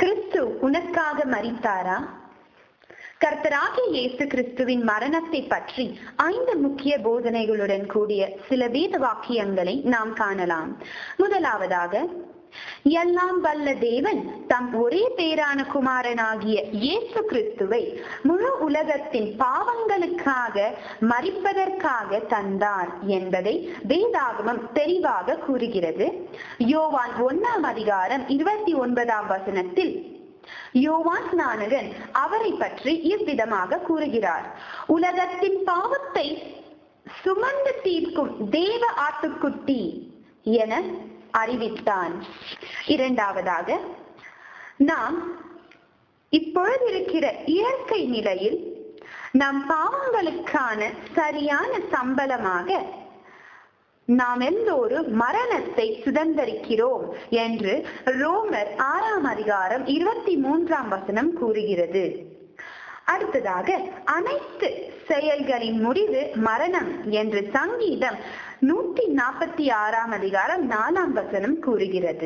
கிறிஸ்து உனக்காக மரித்தாரா கர்த்தராகிய இயேசு கிறிஸ்துவின் மரணத்தை பற்றி ஐந்து முக்கிய போதனைகளுடன் கூடிய சில வேத வாக்கியங்களை நாம் காணலாம் முதலாவதாக எல்லாம் வல்ல தேவன் தம் ஒரே பேரான குமாரனாகிய இயேசு கிறிஸ்துவை முழு உலகத்தின் பாவங்களுக்காக மறிப்பதற்காக தந்தார் என்பதை வேதாகமம் தெளிவாக கூறுகிறது யோவான் ஒன்னாம் அதிகாரம் இருபத்தி ஒன்பதாம் வசனத்தில் யோவான் ஸ்நானகன் அவரை பற்றி இவ்விதமாக கூறுகிறார் உலகத்தின் பாவத்தை சுமந்து தீர்க்கும் தேவ ஆட்டுக்குட்டி என அறிவித்தான் இரண்டாவதாக நாம் இப்பொழுது இருக்கிற இயற்கை நிலையில் நம் பாவங்களுக்கான சரியான சம்பளமாக நாம் எல்லோரும் மரணத்தை சுதந்திரிக்கிறோம் என்று ரோமர் ஆறாம் அதிகாரம் இருபத்தி மூன்றாம் வசனம் கூறுகிறது அடுத்ததாக அனைத்து செயல்களின் முடிவு மரணம் என்று சங்கீதம் நூத்தி நாற்பத்தி ஆறாம் அதிகாரம் நாலாம் வசனம் கூறுகிறது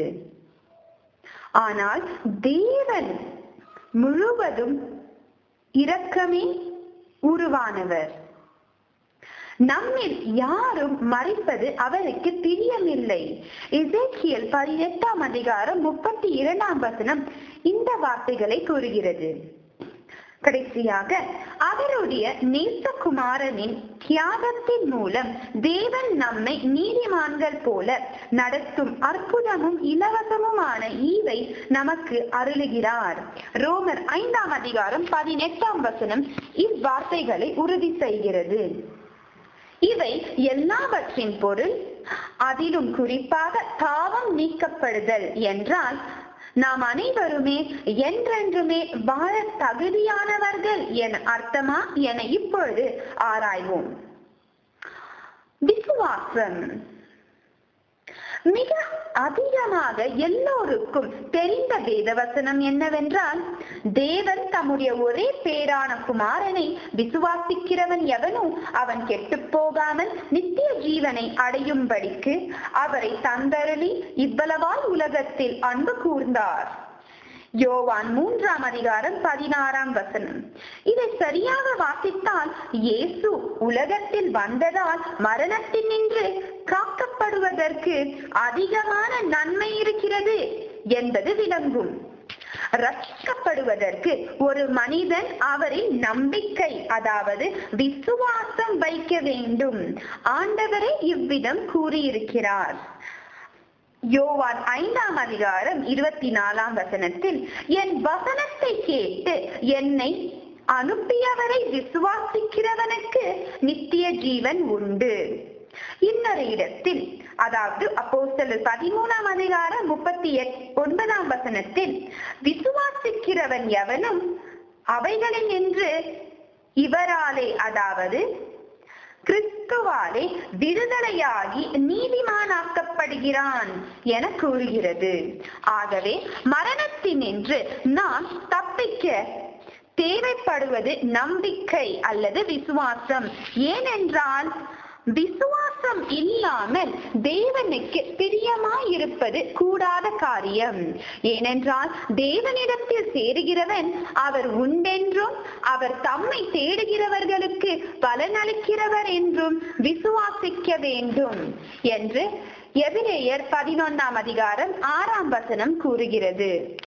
ஆனால் தேவன் முழுவதும் இரக்கமே உருவானவர் நம்மில் யாரும் மறைப்பது அவருக்கு பிரியமில்லை இசைக்கியல் பதினெட்டாம் அதிகாரம் முப்பத்தி இரண்டாம் வசனம் இந்த வார்த்தைகளை கூறுகிறது கடைசியாக அவருடைய நேசகுமாரனின் தியாகத்தின் மூலம் தேவன் நம்மை நீதிமான்கள் போல நடத்தும் அற்புதமும் இலவசமுமான ஈவை நமக்கு அருளுகிறார் ரோமர் ஐந்தாம் அதிகாரம் பதினெட்டாம் வசனம் இவ்வார்த்தைகளை உறுதி செய்கிறது இவை எல்லாவற்றின் பொருள் அதிலும் குறிப்பாக தாவம் நீக்கப்படுதல் என்றால் நாம் அனைவருமே என்றென்றுமே வாழ தகுதியானவர்கள் என அர்த்தமா என இப்பொழுது ஆராய்வோம் விசுவாசம் மிக அதிகமாக எல்லோருக்கும் தெரிந்த வேதவசனம் என்னவென்றால் தேவன் தம்முடைய ஒரே பேரான குமாரனை விசுவாசிக்கிறவன் எவனோ அவன் கெட்டு போகாமல் நித்திய ஜீவனை அடையும்படிக்கு அவரை தந்தருளி இவ்வளவாய் உலகத்தில் அன்பு கூர்ந்தார் யோவான் மூன்றாம் அதிகாரம் பதினாறாம் வசனம் இதை சரியாக வாசித்தால் இயேசு உலகத்தில் வந்ததால் மரணத்தில் நின்று காக்கப்படுவதற்கு அதிகமான நன்மை இருக்கிறது என்பது விளங்கும் ரட்சிக்கப்படுவதற்கு ஒரு மனிதன் அவரின் நம்பிக்கை அதாவது விசுவாசம் வைக்க வேண்டும் ஆண்டவரே இவ்விதம் கூறியிருக்கிறார் யோவான் ஐந்தாம் அதிகாரம் இருபத்தி நாலாம் வசனத்தில் என் வசனத்தை கேட்டு என்னை அனுப்பியவரை விசுவாசிக்கிறவனுக்கு நித்திய ஜீவன் உண்டு இன்னொரு இடத்தில் அதாவது அப்போஸ்தலர் பதிமூணாம் அதிகாரம் முப்பத்தி ஒன்பதாம் வசனத்தில் விசுவாசிக்கிறவன் எவனும் அவைகளில் என்று இவராலே அதாவது கிறிஸ்துவாலே விடுதலையாகி நீதிமானாக்கப்படுகிறான் என கூறுகிறது ஆகவே மரணத்தினின்று நாம் தப்பிக்க தேவைப்படுவது நம்பிக்கை அல்லது விசுவாசம் ஏனென்றால் விசுவாசம் இல்லாமல் தேவனுக்கு பிரியமாயிருப்பது கூடாத காரியம் ஏனென்றால் தேவனிடத்தில் சேருகிறவன் அவர் உண்டென்றும் அவர் தம்மை தேடுகிறவர்களுக்கு பலனளிக்கிறவர் என்றும் விசுவாசிக்க வேண்டும் என்று எபிரேயர் பதினொன்னாம் அதிகாரம் ஆறாம் வசனம் கூறுகிறது